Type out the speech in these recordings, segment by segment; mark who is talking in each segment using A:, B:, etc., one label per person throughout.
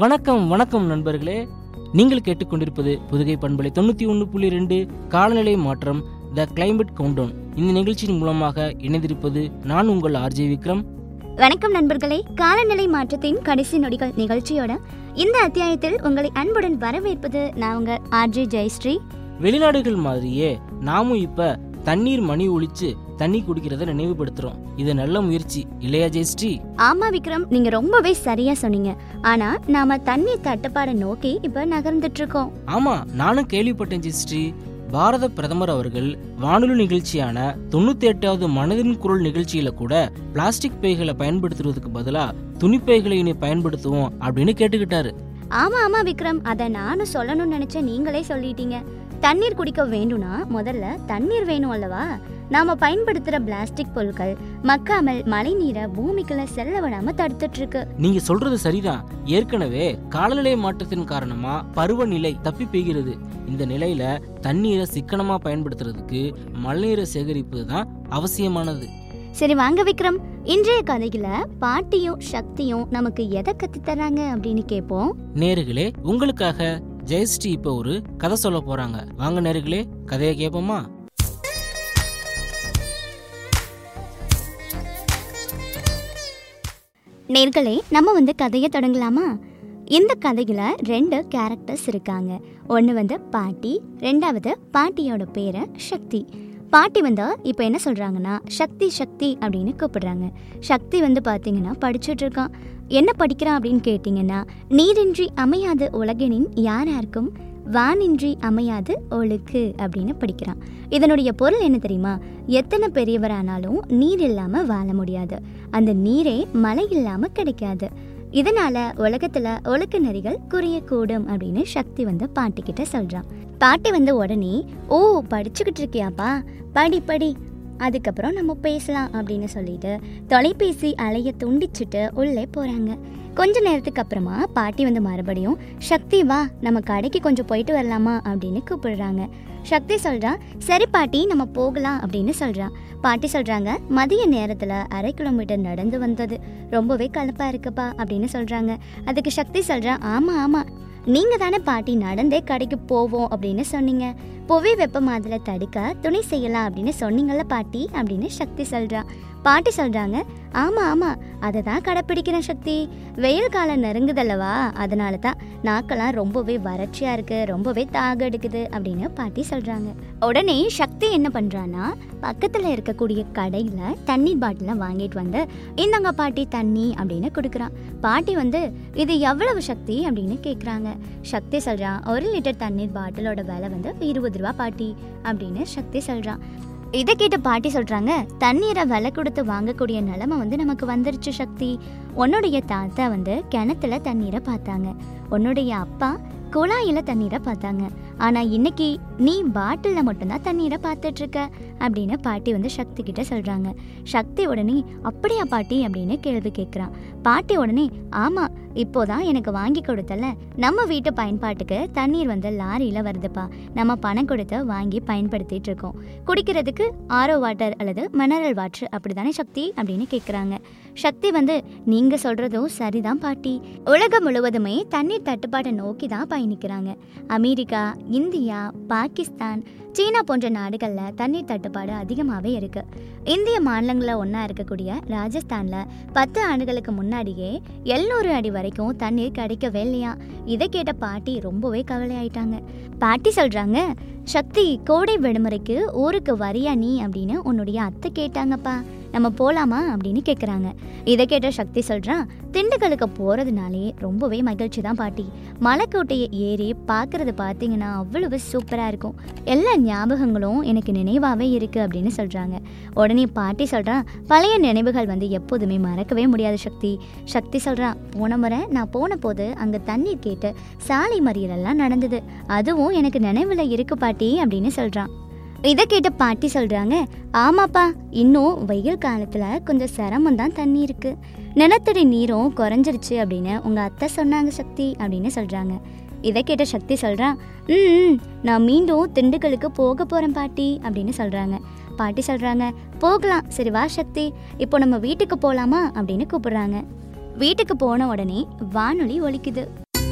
A: வணக்கம் வணக்கம் நண்பர்களே நீங்கள் கேட்டுக்கொண்டிருப்பது புதுகை பண்பலை தொண்ணூற்றி ஒன்று புள்ளி ரெண்டு காலநிலை மாற்றம் த கிளைமேட் கவுண்டவுன் இந்த நிகழ்ச்சியின் மூலமாக இணைந்திருப்பது நான் உங்கள் ஆர்ஜே விக்ரம்
B: வணக்கம் நண்பர்களே காலநிலை மாற்றத்தின் கடைசி நொடிகள் நிகழ்ச்சியோட இந்த அத்தியாயத்தில் உங்களை அன்புடன் வரவேற்பது நான் உங்க ஆர்ஜே ஜெயஸ்ரீ
A: வெளிநாடுகள் மாதிரியே நாமும் இப்ப தண்ணீர் மணி ஒழிச்சு தண்ணி குடிக்கிறத நினைவுபடுத்துறோம் இது நல்ல முயற்சி இல்லையா ஜெயஸ்ரீ
B: ஆமா விக்ரம் நீங்க ரொம்பவே சரியா சொன்னீங்க ஆனா நாம தண்ணீர் தட்டுப்பாடை நோக்கி இப்ப நகர்ந்துட்டு இருக்கோம்
A: ஆமா நானும் கேள்விப்பட்டேன் ஜெயஸ்ரீ பாரத பிரதமர் அவர்கள் வானொலி நிகழ்ச்சியான தொண்ணூத்தி எட்டாவது மனதின் குரல் நிகழ்ச்சியில கூட பிளாஸ்டிக் பைகளை பயன்படுத்துறதுக்கு பதிலா துணிப்பைகளை இனி பயன்படுத்துவோம் அப்படின்னு கேட்டுக்கிட்டாரு
B: ஆமா ஆமா விக்ரம் அதை நானும் சொல்லணும்னு நினைச்ச நீங்களே சொல்லிட்டீங்க தண்ணீர் குடிக்க வேண்டும்னா முதல்ல தண்ணீர் வேணும் அல்லவா நாம பயன்படுத்துற பிளாஸ்டிக் பொருட்கள் மக்காமல் மழை நீரை பூமிக்குள்ள செல்ல விடாம தடுத்துட்டு இருக்கு
A: நீங்க சொல்றது சரிதான் ஏற்கனவே காலநிலை மாற்றத்தின் காரணமா பருவநிலை தப்பி பெய்கிறது இந்த நிலையில தண்ணீரை சிக்கனமா பயன்படுத்துறதுக்கு மழைநீரை சேகரிப்பது தான் அவசியமானது
B: சரி வாங்க விக்ரம் இன்றைய கதையில பாட்டியும் சக்தியும் நமக்கு எதை கத்து தராங்க அப்படின்னு கேட்போம்
A: நேர்களே உங்களுக்காக ஜெயஸ்ரீ இப்ப ஒரு கதை சொல்ல போறாங்க வாங்க நேர்களே கதையை கேட்போமா
B: நேர்களே நம்ம வந்து கதையை தொடங்கலாமா இந்த கதையில ரெண்டு கேரக்டர்ஸ் இருக்காங்க ஒன்று வந்து பாட்டி ரெண்டாவது பாட்டியோட பேரை சக்தி பாட்டி வந்து இப்போ என்ன சொல்கிறாங்கன்னா சக்தி சக்தி அப்படின்னு கூப்பிடுறாங்க சக்தி வந்து பார்த்தீங்கன்னா படிச்சுட்டு இருக்கான் என்ன படிக்கிறான் அப்படின்னு கேட்டிங்கன்னா நீரின்றி அமையாது உலகினின் யார் யாருக்கும் வானின்றி அமையாது ஒழுக்கு அப்படின்னு படிக்கிறான் இதனுடைய பொருள் என்ன தெரியுமா எத்தனை பெரியவரானாலும் நீர் இல்லாமல் வாழ முடியாது அந்த நீரே மழை இல்லாமல் கிடைக்காது இதனால உலகத்துல ஒழுக்க நெறிகள் குறையக்கூடும் அப்படின்னு சக்தி வந்து பாட்டி கிட்ட சொல்றான் பாட்டி வந்து உடனே ஓ படிச்சுக்கிட்டு இருக்கியாப்பா படி படி அதுக்கப்புறம் நம்ம பேசலாம் அப்படின்னு சொல்லிட்டு தொலைபேசி அலைய துண்டிச்சுட்டு உள்ளே போறாங்க கொஞ்ச நேரத்துக்கு அப்புறமா பாட்டி வந்து மறுபடியும் சக்தி வா நம்ம கடைக்கு கொஞ்சம் போயிட்டு வரலாமா அப்படின்னு கூப்பிடுறாங்க சக்தி சொல்றா சரி பாட்டி நம்ம போகலாம் அப்படின்னு சொல்றா பாட்டி சொல்றாங்க மதிய நேரத்துல அரை கிலோமீட்டர் நடந்து வந்தது ரொம்பவே கலப்பா இருக்குப்பா அப்படின்னு சொல்றாங்க அதுக்கு சக்தி சொல்றா ஆமா ஆமா நீங்க தானே பாட்டி நடந்தே கடைக்கு போவோம் அப்படின்னு சொன்னீங்க புவி வெப்பமாதல தடுக்க துணை செய்யலாம் அப்படின்னு சொன்னீங்கல்ல பாட்டி அப்படின்னு சக்தி சொல்றா பாட்டி சொல்றாங்க ஆமா ஆமா அதை தான் கடைப்பிடிக்கிறேன் சக்தி வெயில் காலம் நெருங்குதல்லவா அதனால தான் நாக்கெல்லாம் ரொம்பவே வறட்சியா இருக்கு ரொம்பவே தாக எடுக்குது அப்படின்னு பாட்டி சொல்றாங்க உடனே சக்தி என்ன பண்றான்னா பக்கத்துல இருக்கக்கூடிய கடையில தண்ணீர் பாட்டில வாங்கிட்டு வந்து இந்தாங்க பாட்டி தண்ணி அப்படின்னு கொடுக்குறான் பாட்டி வந்து இது எவ்வளவு சக்தி அப்படின்னு கேட்குறாங்க சக்தி சொல்றான் ஒரு லிட்டர் தண்ணீர் பாட்டிலோட விலை வந்து இருபது ரூபா பாட்டி அப்படின்னு சக்தி சொல்றான் இதை கேட்ட பாட்டி சொல்றாங்க தண்ணீரை விலை கொடுத்து வாங்கக்கூடிய நிலைமை வந்து நமக்கு வந்துருச்சு சக்தி உன்னுடைய தாத்தா வந்து கிணத்துல தண்ணீரை பார்த்தாங்க உன்னுடைய அப்பா குழாயில தண்ணீரை பார்த்தாங்க ஆனா இன்னைக்கு நீ பாட்டில்ல மட்டும்தான் தண்ணீரை பார்த்துட்டு இருக்க அப்படின்னு பாட்டி வந்து சக்தி கிட்ட சொல்றாங்க சக்தி உடனே அப்படியா பாட்டி அப்படின்னு கேள்வி கேட்குறான் பாட்டி உடனே ஆமா இப்போதான் எனக்கு வாங்கி கொடுத்தல நம்ம வீட்டு பயன்பாட்டுக்கு தண்ணீர் வந்து லாரியில வருதுப்பா நம்ம பணம் கொடுத்து வாங்கி பயன்படுத்திட்டு இருக்கோம் குடிக்கிறதுக்கு ஆரோ வாட்டர் அல்லது மினரல் வாட்டர் அப்படிதானே சக்தி அப்படின்னு கேட்குறாங்க சக்தி வந்து நீங்க சொல்றதும் சரிதான் பாட்டி உலகம் முழுவதுமே தண்ணீர் தட்டுப்பாட்டை நோக்கி தான் பயணிக்கிறாங்க அமெரிக்கா இந்தியா பாகிஸ்தான் சீனா போன்ற நாடுகளில் தண்ணீர் தட்டுப்பாடு அதிகமாகவே இருக்கு இந்திய மாநிலங்களில் ஒன்றா இருக்கக்கூடிய ராஜஸ்தானில் பத்து ஆண்டுகளுக்கு முன்னாடியே எழுநூறு அடி வரைக்கும் தண்ணீர் கிடைக்கவே இல்லையா இதை கேட்ட பாட்டி ரொம்பவே கவலையாயிட்டாங்க பாட்டி சொல்கிறாங்க சக்தி கோடை விடுமுறைக்கு ஊருக்கு வரியா நீ அப்படின்னு உன்னுடைய அத்தை கேட்டாங்கப்பா நம்ம போலாமா அப்படின்னு கேட்குறாங்க இதை கேட்ட சக்தி சொல்கிறான் திண்டுக்கலுக்கு போகிறதுனாலே ரொம்பவே மகிழ்ச்சி தான் பாட்டி மலைக்கோட்டையை ஏறி பார்க்குறது பார்த்தீங்கன்னா அவ்வளவு சூப்பராக இருக்கும் எல்லா ஞாபகங்களும் எனக்கு நினைவாகவே இருக்குது அப்படின்னு சொல்கிறாங்க உடனே பாட்டி சொல்கிறான் பழைய நினைவுகள் வந்து எப்போதுமே மறக்கவே முடியாது சக்தி சக்தி சொல்கிறான் போன முறை நான் போன போது அங்கே தண்ணீர் கேட்டு சாலை மறியலெல்லாம் நடந்தது அதுவும் எனக்கு நினைவில் இருக்கு பாட்டி அப்படின்னு சொல்கிறான் இதை கேட்ட பாட்டி சொல்கிறாங்க ஆமாப்பா இன்னும் வெயில் காலத்தில் கொஞ்சம் சிரமம் தான் தண்ணி இருக்கு நிலத்தடி நீரும் குறைஞ்சிருச்சு அப்படின்னு உங்கள் அத்தை சொன்னாங்க சக்தி அப்படின்னு சொல்கிறாங்க இதை கேட்ட சக்தி சொல்கிறான் ம் ம், நான் மீண்டும் திண்டுக்கலுக்கு போக போகிறேன் பாட்டி அப்படின்னு சொல்கிறாங்க பாட்டி சொல்கிறாங்க போகலாம் சரி வா சக்தி இப்போ நம்ம வீட்டுக்கு போகலாமா அப்படின்னு கூப்பிடுறாங்க வீட்டுக்கு போன உடனே வானொலி ஒலிக்குது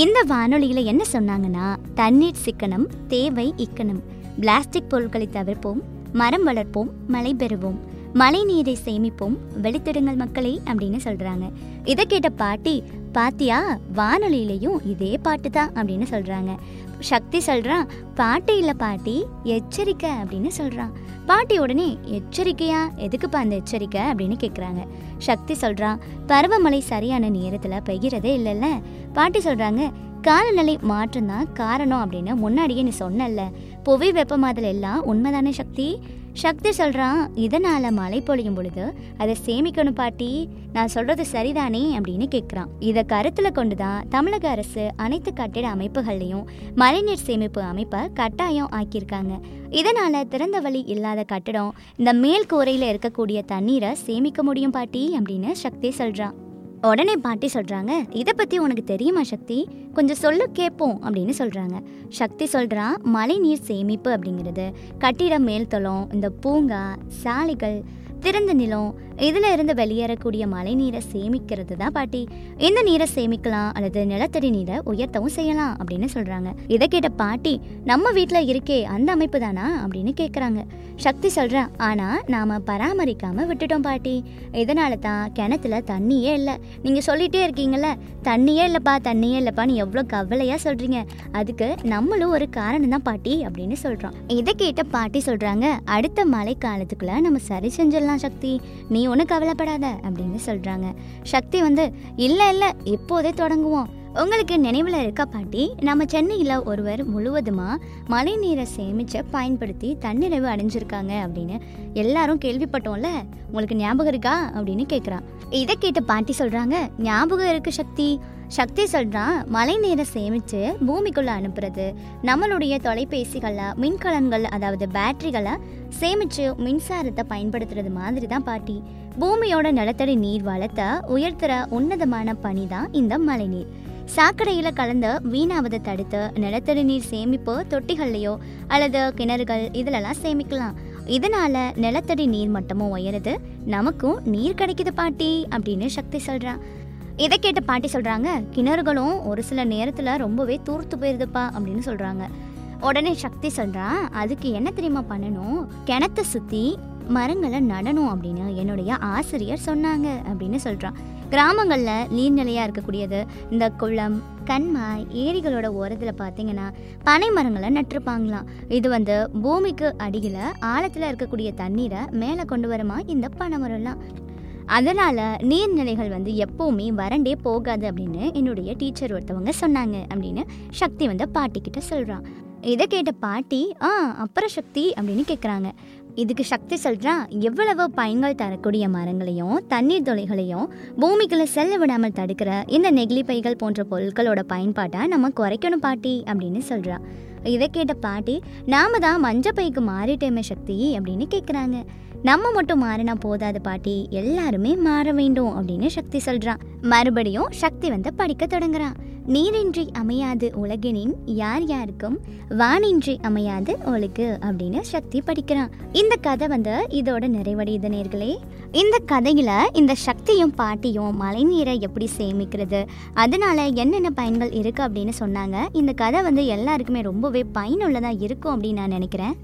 B: இந்த வானொலியில என்ன சொன்னாங்கன்னா தண்ணீர் சிக்கனம் தேவை இக்கணம் பிளாஸ்டிக் பொருட்களை தவிர்ப்போம் மரம் வளர்ப்போம் மழை பெறுவோம் மழை நீரை சேமிப்போம் வெளித்திடுங்கள் மக்களே அப்படின்னு சொல்றாங்க இதை கேட்ட பாட்டி பாத்தியா வானொலியிலையும் இதே பாட்டு தான் அப்படின்னு சொல்றாங்க சக்தி சொல்றான் பாட்டு இல்ல பாட்டி எச்சரிக்கை அப்படின்னு சொல்றான் பாட்டி உடனே எச்சரிக்கையா எதுக்குப்பா அந்த எச்சரிக்கை அப்படின்னு கேக்குறாங்க சக்தி சொல்றான் பருவமழை சரியான நேரத்துல பெய்கிறதே இல்லைல்ல பாட்டி சொல்றாங்க காலநிலை மாற்றம் தான் காரணம் அப்படின்னு முன்னாடியே நீ சொன்னல புவி வெப்பமாதல் எல்லாம் உண்மைதானே சக்தி சக்தி சொல்றான் இதனால மழை பொழியும் பொழுது அதை சேமிக்கணும் பாட்டி நான் சொல்றது சரிதானே அப்படின்னு கேட்குறான் இதை கருத்துல கொண்டுதான் தமிழக அரசு அனைத்து கட்டிட அமைப்புகள்லையும் மழைநீர் சேமிப்பு அமைப்பை கட்டாயம் ஆக்கியிருக்காங்க இதனால திறந்த வழி இல்லாத கட்டிடம் இந்த மேல் கூரையில இருக்கக்கூடிய தண்ணீரை சேமிக்க முடியும் பாட்டி அப்படின்னு சக்தி சொல்றான் உடனே பாட்டி சொல்றாங்க இதை பத்தி உனக்கு தெரியுமா சக்தி கொஞ்சம் சொல்லு கேட்போம் அப்படின்னு சொல்றாங்க சக்தி சொல்றான் மழை நீர் சேமிப்பு அப்படிங்கிறது கட்டிடம் மேல்தளம் இந்த பூங்கா சாலைகள் திறந்த நிலம் இதுல இருந்து வெளியேறக்கூடிய மழை நீரை சேமிக்கிறது தான் பாட்டி இந்த நீரை சேமிக்கலாம் அல்லது நிலத்தடி நீரை உயர்த்தவும் செய்யலாம் அப்படின்னு சொல்றாங்க இதை கேட்ட பாட்டி நம்ம வீட்ல இருக்கே அந்த அமைப்பு தானா அப்படின்னு கேக்குறாங்க சக்தி சொல்றா ஆனா நாம பராமரிக்காம விட்டுட்டோம் பாட்டி இதனால தான் கிணத்துல தண்ணியே இல்லை நீங்க சொல்லிட்டே இருக்கீங்கல்ல தண்ணியே இல்லப்பா தண்ணியே இல்லப்பான்னு எவ்வளோ கவலையா சொல்றீங்க அதுக்கு நம்மளும் ஒரு காரணம் தான் பாட்டி அப்படின்னு சொல்றோம் இதை கேட்ட பாட்டி சொல்றாங்க அடுத்த மழை காலத்துக்குள்ள நம்ம சரி செஞ்சிடலாம் சக்தி நீ ஒன்றும் கவலைப்படாத அப்படின்னு சொல்றாங்க சக்தி வந்து இல்ல இல்ல இப்போதே தொடங்குவோம் உங்களுக்கு நினைவில் இருக்கா பாட்டி நம்ம சென்னையில் ஒருவர் முழுவதுமாக மழை நீரை சேமிச்சு பயன்படுத்தி தன்னிறைவு அடைஞ்சிருக்காங்க அப்படின்னு எல்லாரும் கேள்விப்பட்டோம்ல உங்களுக்கு ஞாபகம் இருக்கா அப்படின்னு கேட்குறான் இதை கேட்ட பாட்டி சொல்கிறாங்க ஞாபகம் இருக்கு சக்தி சக்தி சொல்கிறான் மழை நீரை சேமித்து பூமிக்குள்ளே அனுப்புறது நம்மளுடைய தொலைபேசிகளில் மின்கலன்கள் அதாவது பேட்டரிகளை சேமித்து மின்சாரத்தை பயன்படுத்துறது மாதிரி தான் பாட்டி பூமியோட நிலத்தடி நீர் வளத்தை உயர்த்துற உன்னதமான பணி தான் இந்த மழைநீர் சாக்கடையில் கலந்த வீணாவதை தடுத்து நிலத்தடி நீர் சேமிப்பு தொட்டிகள்லையோ அல்லது கிணறுகள் இதிலெல்லாம் சேமிக்கலாம் இதனால நிலத்தடி நீர் மட்டமும் உயருது நமக்கும் நீர் கிடைக்குது பாட்டி அப்படின்னு சக்தி சொல்றான் இதை கேட்ட பாட்டி சொல்றாங்க கிணறுகளும் ஒரு சில நேரத்துல ரொம்பவே தூர்த்து போயிருதுப்பா அப்படின்னு சொல்றாங்க உடனே சக்தி சொல்றான் அதுக்கு என்ன தெரியுமா பண்ணணும் கிணத்தை சுத்தி மரங்களை நடணும் அப்படின்னு என்னுடைய ஆசிரியர் சொன்னாங்க அப்படின்னு சொல்றான் கிராமங்கள்ல நீர்நிலையா இருக்கக்கூடியது இந்த குளம் கண்மாய் ஏரிகளோட ஓரத்தில் பார்த்தீங்கன்னா பனை மரங்களை நட்டிருப்பாங்களாம் இது வந்து பூமிக்கு அடியில் ஆழத்தில் இருக்கக்கூடிய தண்ணீரை மேலே கொண்டு வருமா இந்த பனை மரம்லாம் அதனால நீர்நிலைகள் வந்து எப்பவுமே வறண்டே போகாது அப்படின்னு என்னுடைய டீச்சர் ஒருத்தவங்க சொன்னாங்க அப்படின்னு சக்தி வந்து பாட்டிக்கிட்ட சொல்றான் இதை கேட்ட பாட்டி ஆ அப்புறம் சக்தி அப்படின்னு கேட்குறாங்க இதுக்கு சக்தி சொல்றான் எவ்வளவு பயன்கள் தரக்கூடிய மரங்களையும் தண்ணீர் தொலைகளையும் பூமிக்குள்ள செல்ல விடாமல் தடுக்கிற இந்த நெகிழி பைகள் போன்ற பொருட்களோட பயன்பாட்டை நம்ம குறைக்கணும் பாட்டி அப்படின்னு சொல்றா இதை கேட்ட பாட்டி நாம தான் மஞ்ச பைக்கு மாறிட்டேமே சக்தி அப்படின்னு கேட்குறாங்க நம்ம மட்டும் மாறினா போதாது பாட்டி எல்லாருமே மாற வேண்டும் அப்படின்னு சக்தி சொல்றான் மறுபடியும் சக்தி வந்து படிக்க தொடங்குறான் நீரின்றி அமையாது உலகினின் யார் யாருக்கும் வானின்றி அமையாது ஒழுக்கு அப்படின்னு சக்தி படிக்கிறான் இந்த கதை வந்து இதோட நிறைவடையுது நேர்களே இந்த கதையில இந்த சக்தியும் பாட்டியும் மழைநீரை எப்படி சேமிக்கிறது அதனால என்னென்ன பயன்கள் இருக்கு அப்படின்னு சொன்னாங்க இந்த கதை வந்து எல்லாருக்குமே ரொம்பவே பயனுள்ளதா இருக்கும் அப்படின்னு நான் நினைக்கிறேன்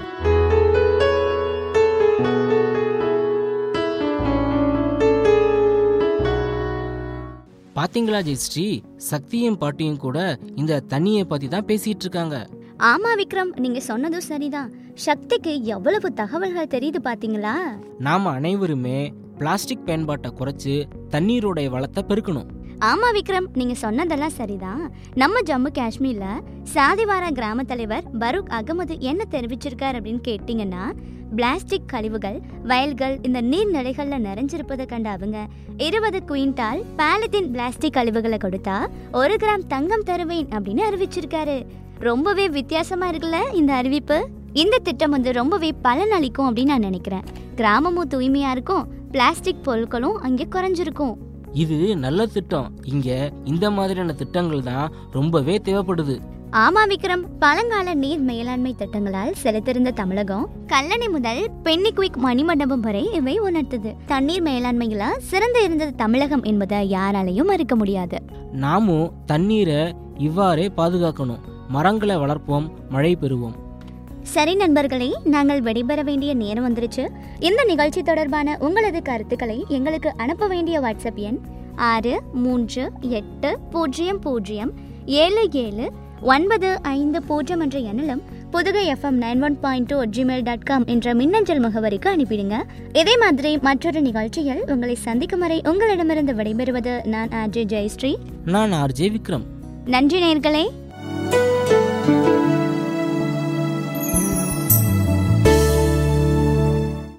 A: பாத்தீங்களா ஜெயஸ்ரீ சக்தியும் பாட்டியும் கூட இந்த தண்ணியை பத்தி தான் பேசிட்டு இருக்காங்க
B: ஆமா விக்ரம் நீங்க சொன்னதும் சரிதான் சக்திக்கு எவ்வளவு தகவல்கள் தெரியுது பாத்தீங்களா
A: நாம அனைவருமே பிளாஸ்டிக் பயன்பாட்டை குறைச்சு தண்ணீரோடைய வளத்தை பெருக்கணும்
B: ஆமா விக்ரம் நீங்க சொன்னதெல்லாம் சரிதான் நம்ம ஜம்மு காஷ்மீர்ல சாதிவாரா கிராம தலைவர் பரூக் அகமது என்ன தெரிவிச்சிருக்கார் அப்படின்னு கேட்டீங்கன்னா பிளாஸ்டிக் கழிவுகள் வயல்கள் இந்த நீர்நிலைகள்ல நிறைஞ்சிருப்பதை கண்ட அவங்க இருபது குவிண்டால் பாலித்தீன் பிளாஸ்டிக் கழிவுகளை கொடுத்தா ஒரு கிராம் தங்கம் தருவேன் அப்படின்னு அறிவிச்சிருக்காரு ரொம்பவே வித்தியாசமா இருக்குல்ல இந்த அறிவிப்பு இந்த திட்டம் வந்து ரொம்பவே பலனளிக்கும் அப்படின்னு நான் நினைக்கிறேன் கிராமமும் தூய்மையா இருக்கும் பிளாஸ்டிக் பொருட்களும் அங்கே குறைஞ்சிருக்கும்
A: இது நல்ல திட்டம் இங்க இந்த மாதிரியான திட்டங்கள் தான் ரொம்பவே தேவைப்படுது
B: ஆமா விக்ரம் பழங்கால நீர் மேலாண்மை திட்டங்களால் செலுத்திருந்த தமிழகம் கல்லணை முதல் பென்னிக்குவிக் மணிமண்டபம் வரை இவை உணர்த்தது தண்ணீர் மேலாண்மையில சிறந்து இருந்தது தமிழகம் என்பதை யாராலையும் மறுக்க முடியாது
A: நாமும் தண்ணீரை இவ்வாறே பாதுகாக்கணும் மரங்களை வளர்ப்போம் மழை பெறுவோம்
B: சரி நண்பர்களே நாங்கள் விடைபெற வேண்டிய நேரம் வந்துருச்சு இந்த நிகழ்ச்சி தொடர்பான உங்களது கருத்துக்களை எங்களுக்கு அனுப்ப வேண்டிய வாட்ஸ்அப் எண் ஆறு மூன்று எட்டு பூஜ்ஜியம் பூஜ்ஜியம் ஏழு ஏழு ஒன்பது ஐந்து பூஜ்ஜியம் என்ற எண்ணிலும் Pudugai FM nine one point two Gmail dot com என்ற மின்னஞ்சல் முகவரிக்கு அனுப்பிடுங்க இதே மாதிரி மற்றொரு நிகழ்ச்சியில் உங்களை சந்திக்கும் வரை உங்களிடமிருந்து விடைபெறுவது நான் ஆர்ஜே ஜெயஸ்ரீ
A: நான் ஆர்ஜே விக்ரம்
B: நன்றி நேர்களே